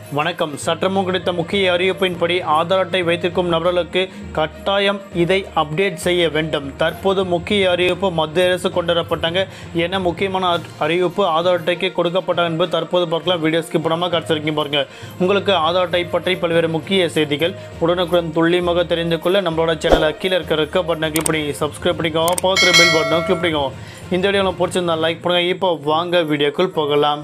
வணக்கம் சற்றமும் கிடைத்த முக்கிய அறிவிப்பின்படி ஆதார் அட்டை வைத்திருக்கும் நபர்களுக்கு கட்டாயம் இதை அப்டேட் செய்ய வேண்டும் தற்போது முக்கிய அறிவிப்பு மத்திய அரசு கொண்டு வரப்பட்டாங்க என்ன முக்கியமான அ- அறிவிப்பு ஆதார் அட்டைக்கு கொடுக்கப்பட்டாங்க என்பது தற்போது பார்க்கலாம் வீடியோ ஸ்கிப் பண்ணாமல் கிடச்சிருக்கீங்க பாருங்க உங்களுக்கு ஆதார் அட்டை பற்றி பல்வேறு முக்கிய செய்திகள் உடனுக்குடன் துல்லியமாக தெரிந்து கொள்ள நம்மளோட சேனலை கீழே இருக்க ரெக்க பட்டனை கிளிக் பண்ணி சப்ஸ்கிரைப் பண்ணிக்கோங்க பக்கத்தில் பெல் பட்டனை கிளிக் பண்ணிக்கோங்க இந்த வீடியோவில் பிடிச்சிருந்தா லைக் பண்ணுங்கள் இப்போ வாங்க வீடியோக்குள் போகலாம்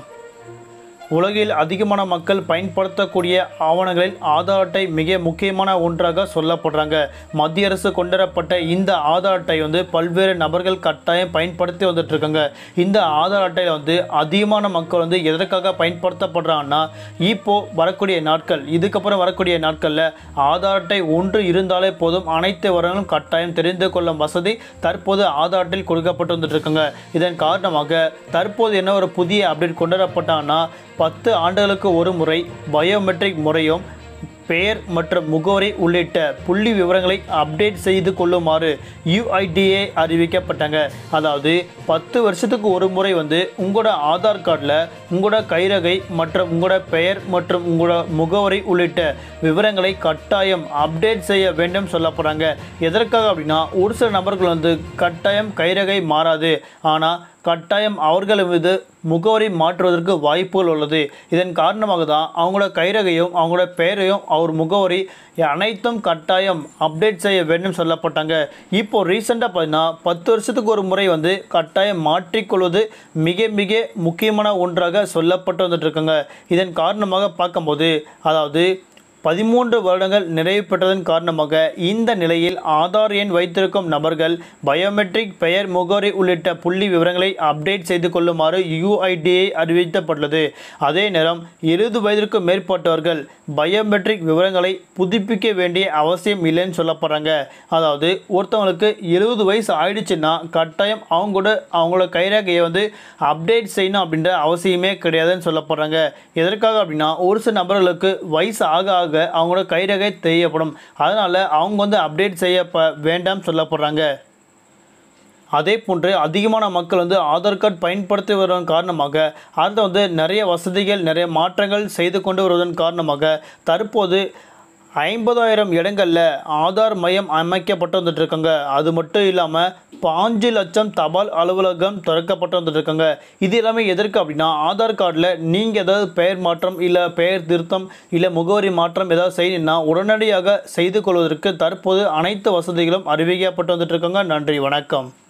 உலகில் அதிகமான மக்கள் பயன்படுத்தக்கூடிய ஆவணங்களில் ஆதார் அட்டை மிக முக்கியமான ஒன்றாக சொல்லப்படுறாங்க மத்திய அரசு கொண்டுவரப்பட்ட இந்த ஆதார் அட்டை வந்து பல்வேறு நபர்கள் கட்டாயம் பயன்படுத்தி வந்துட்டு இருக்காங்க இந்த ஆதார் அட்டையில் வந்து அதிகமான மக்கள் வந்து எதற்காக பயன்படுத்தப்படுறாங்கன்னா இப்போ வரக்கூடிய நாட்கள் இதுக்கப்புறம் வரக்கூடிய நாட்களில் ஆதார் அட்டை ஒன்று இருந்தாலே போதும் அனைத்து வரங்களும் கட்டாயம் தெரிந்து கொள்ளும் வசதி தற்போது ஆதார் அட்டையில் கொடுக்கப்பட்டு வந்துட்டு இருக்காங்க இதன் காரணமாக தற்போது என்ன ஒரு புதிய அப்டேட் கொண்டு வரப்பட்டாங்கன்னா பத்து ஆண்டுகளுக்கு ஒரு முறை பயோமெட்ரிக் முறையும் பெயர் மற்றும் முகவரி உள்ளிட்ட புள்ளி விவரங்களை அப்டேட் செய்து கொள்ளுமாறு யுஐடிஏ அறிவிக்கப்பட்டாங்க அதாவது பத்து வருஷத்துக்கு ஒரு முறை வந்து உங்களோட ஆதார் கார்டில் உங்களோட கைரகை மற்றும் உங்களோட பெயர் மற்றும் உங்களோட முகவரி உள்ளிட்ட விவரங்களை கட்டாயம் அப்டேட் செய்ய வேண்டும் சொல்ல போகிறாங்க எதற்காக அப்படின்னா ஒரு சில நபர்கள் வந்து கட்டாயம் கைரகை மாறாது ஆனால் கட்டாயம் அவர்கள் மீது முகவரி மாற்றுவதற்கு வாய்ப்புகள் உள்ளது இதன் காரணமாக தான் அவங்களோட கைரகையும் அவங்களோட பெயரையும் அவர் முகவரி அனைத்தும் கட்டாயம் அப்டேட் செய்ய வேண்டும் சொல்லப்பட்டாங்க இப்போ ரீசெண்டாக பார்த்தீங்கன்னா பத்து வருஷத்துக்கு ஒரு முறை வந்து கட்டாயம் மாற்றிக்கொள்வது மிக மிக முக்கியமான ஒன்றாக சொல்லப்பட்டு வந்துட்டு இருக்காங்க இதன் காரணமாக பார்க்கும்போது அதாவது பதிமூன்று வருடங்கள் நிறைவு பெற்றதன் காரணமாக இந்த நிலையில் ஆதார் எண் வைத்திருக்கும் நபர்கள் பயோமெட்ரிக் பெயர் முகவரி உள்ளிட்ட புள்ளி விவரங்களை அப்டேட் செய்து கொள்ளுமாறு யுஐடிஏ அறிவிக்கப்பட்டுள்ளது அதே நேரம் இருபது வயதிற்கு மேற்பட்டவர்கள் பயோமெட்ரிக் விவரங்களை புதுப்பிக்க வேண்டிய அவசியம் இல்லைன்னு சொல்லப்படுறாங்க அதாவது ஒருத்தவங்களுக்கு எழுபது வயசு ஆயிடுச்சுன்னா கட்டாயம் அவங்க கூட அவங்களோட கைரேகையை வந்து அப்டேட் செய்யணும் அப்படின்ற அவசியமே கிடையாதுன்னு சொல்லப்படுறாங்க எதற்காக அப்படின்னா ஒரு சில நபர்களுக்கு வயசு ஆக ஆக அவங்களோட கைரேகை தேவைப்படும் அதனால் அவங்க வந்து அப்டேட் செய்ய ப- வேண்டாம் சொல்லப்படுறாங்க அதே போன்று அதிகமான மக்கள் வந்து ஆதார் கார்டு பயன்படுத்தி வருவதன் காரணமாக அதில் வந்து நிறைய வசதிகள் நிறைய மாற்றங்கள் செய்து கொண்டு வருவதன் காரணமாக தற்போது ஐம்பதாயிரம் இடங்களில் ஆதார் மையம் அமைக்கப்பட்டு வந்துட்டு இருக்காங்க அது மட்டும் இல்லாமல் பாஞ்சு லட்சம் தபால் அலுவலகம் திறக்கப்பட்டு வந்துட்டு இருக்காங்க இது எல்லாமே எதற்கு அப்படின்னா ஆதார் கார்டில் நீங்கள் ஏதாவது பெயர் மாற்றம் இல்லை பெயர் திருத்தம் இல்லை முகவரி மாற்றம் ஏதாவது செய்யணும்னா உடனடியாக செய்து கொள்வதற்கு தற்போது அனைத்து வசதிகளும் அறிவிக்கப்பட்டு வந்துட்டு இருக்காங்க நன்றி வணக்கம்